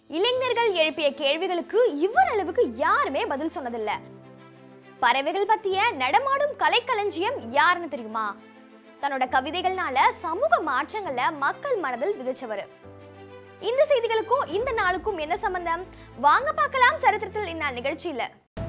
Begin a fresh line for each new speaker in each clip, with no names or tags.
இளைஞர்கள் எழுப்பிய கேள்விகளுக்கு இவர் அளவுக்கு யாருமே பதில் சொன்னதில்ல பறவைகள் பத்திய நடமாடும் கலைக்களஞ்சியம் யாருன்னு தெரியுமா தன்னோட கவிதைகள்னால சமூக மாற்றங்களை மக்கள் மனதில் விதைச்சவர் இந்த செய்திகளுக்கும் இந்த நாளுக்கும் என்ன சம்பந்தம் வாங்க பார்க்கலாம் சரித்திரத்தில் இந்நாள் நிகழ்ச்சியில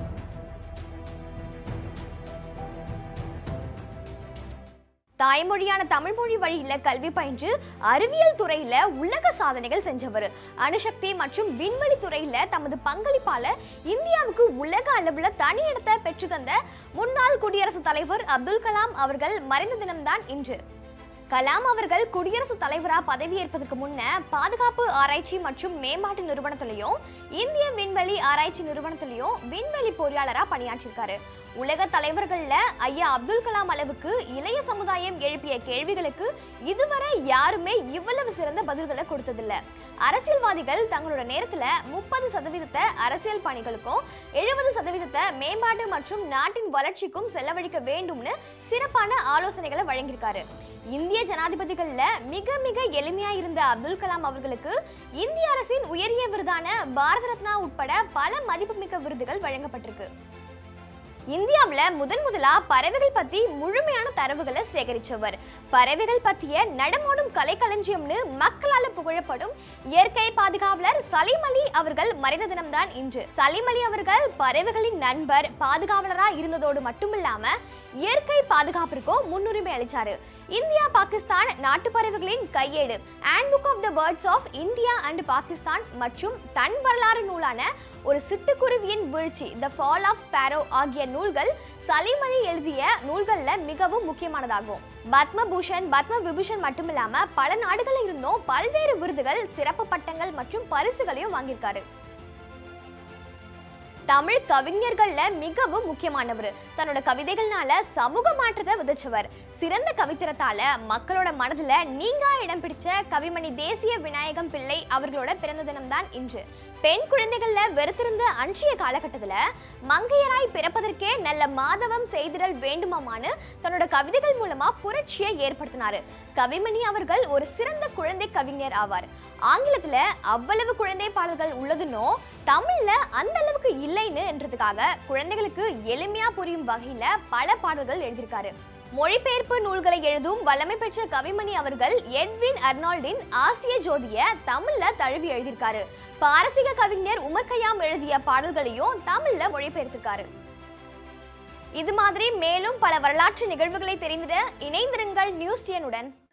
தாய்மொழியான தமிழ் மொழி வழியில கல்வி பயின்று அறிவியல் துறையில உலக சாதனைகள் செஞ்சவர் அணுசக்தி மற்றும் விண்வெளி துறையில தமது பங்களிப்பால இந்தியாவுக்கு உலக அளவுல தனி இடத்தை பெற்று தந்த முன்னாள் குடியரசுத் தலைவர் அப்துல் கலாம் அவர்கள் மறைந்த தினம்தான் இன்று கலாம் அவர்கள் குடியரசுத் தலைவரா பதவியேற்பதற்கு முன்ன பாதுகாப்பு ஆராய்ச்சி மற்றும் மேம்பாட்டு நிறுவனத்திலையும் இந்திய விண்வெளி ஆராய்ச்சி நிறுவனத்திலையும் விண்வெளி பொறியாளரா பணியாற்றிருக்காரு உலக தலைவர்கள்ல ஐயா அப்துல் கலாம் அளவுக்கு இளைய சமுதாயம் எழுப்பிய கேள்விகளுக்கு இதுவரை யாருமே இவ்வளவு சிறந்த பதில்களை கொடுத்ததில்ல அரசியல்வாதிகள் தங்களோட நேரத்துல முப்பது சதவீதத்தை அரசியல் பணிகளுக்கும் எழுபது சதவீதத்தை மேம்பாட்டு மற்றும் நாட்டின் வளர்ச்சிக்கும் செலவழிக்க வேண்டும்னு சிறப்பான ஆலோசனைகளை வழங்கியிருக்காரு இந்திய ஜனாதிபதிகள்ல மிக மிக எளிமையா இருந்த அப்துல் கலாம் அவர்களுக்கு இந்திய அரசின் உயரிய விருதான பாரத ரத்னா உட்பட பல மதிப்புமிக்க விருதுகள் வழங்கப்பட்டிருக்கு இந்தியாவுல முதன் முதலா பறவைகள் பத்தி முழுமையான தரவுகளை சேகரிச்சவர் பறவைகள் பத்திய நடமாடும் கலைக்களஞ்சியம்னு மக்களால புகழப்படும் இயற்கை பாதுகாவலர் சலீம் அலி அவர்கள் மறைந்த தினம்தான் இன்று சலீம் அலி அவர்கள் பறவைகளின் நண்பர் பாதுகாவலரா இருந்ததோடு மட்டுமில்லாம இயற்கை பாதுகாப்பிற்கும் முன்னுரிமை அளிச்சாரு இந்தியா பாகிஸ்தான் நாட்டு பறவைகளின் கையேடு handbook of the birds of India and Pakistan மற்றும் தன் வரலாறு நூலான ஒரு சிட்டுக்குருவியின் வீழ்ச்சி த ஃபால் ஆஃப் ஸ்பேரோ ஆகிய நூல்கள் சலீம் அலி எழுதிய நூல்கள்ல மிகவும் முக்கியமானதாகும் பத்மபூஷன் பத்ம விபூஷன் மட்டுமில்லாம பல நாடுகளில் இருந்தும் பல்வேறு விருதுகள் சிறப்பு பட்டங்கள் மற்றும் பரிசுகளையும் வாங்கியிருக்காரு தமிழ் கவிஞர்கள்ல மிகவும் முக்கியமானவர் தன்னோட கவிதைகள்னால சமூக மாற்றத்தை விதைச்சவர் சிறந்த கவித்திரத்தால மக்களோட மனதுல நீங்கா இடம் பிடிச்ச கவிமணி தேசிய விநாயகம் பிள்ளை அவர்களோட பிறந்த தினம்தான் இன்று பெண் குழந்தைகள்ல வெறுத்திருந்த அன்றைய காலகட்டத்துல மங்கையராய் பிறப்பதற்கே நல்ல மாதவம் செய்திடல் வேண்டுமாமான்னு தன்னோட கவிதைகள் மூலமா புரட்சியை ஏற்படுத்தினாரு கவிமணி அவர்கள் ஒரு சிறந்த குழந்தை கவிஞர் ஆவார் ஆங்கிலத்துல அவ்வளவு குழந்தை பாடல்கள் உள்ளதுன்னோ தமிழ்ல அந்த அளவுக்கு இல்லைன்னு என்றதுக்காக குழந்தைகளுக்கு எளிமையா புரியும் வகையில பல பாடல்கள் எழுதியிருக்காரு மொழிபெயர்ப்பு நூல்களை எழுதும் வல்லமை பெற்ற கவிமணி அவர்கள் எட்வின் அர்னால்டின் ஆசிய ஜோதிய தமிழ்ல தழுவி எழுதியிருக்காரு பாரசீக கவிஞர் உமர் கயாம் எழுதிய பாடல்களையும் தமிழ்ல மொழிபெயர்த்திருக்காரு இது மாதிரி மேலும் பல வரலாற்று நிகழ்வுகளை தெரிந்திட இணைந்திருங்கள் நியூஸ் டியனுடன்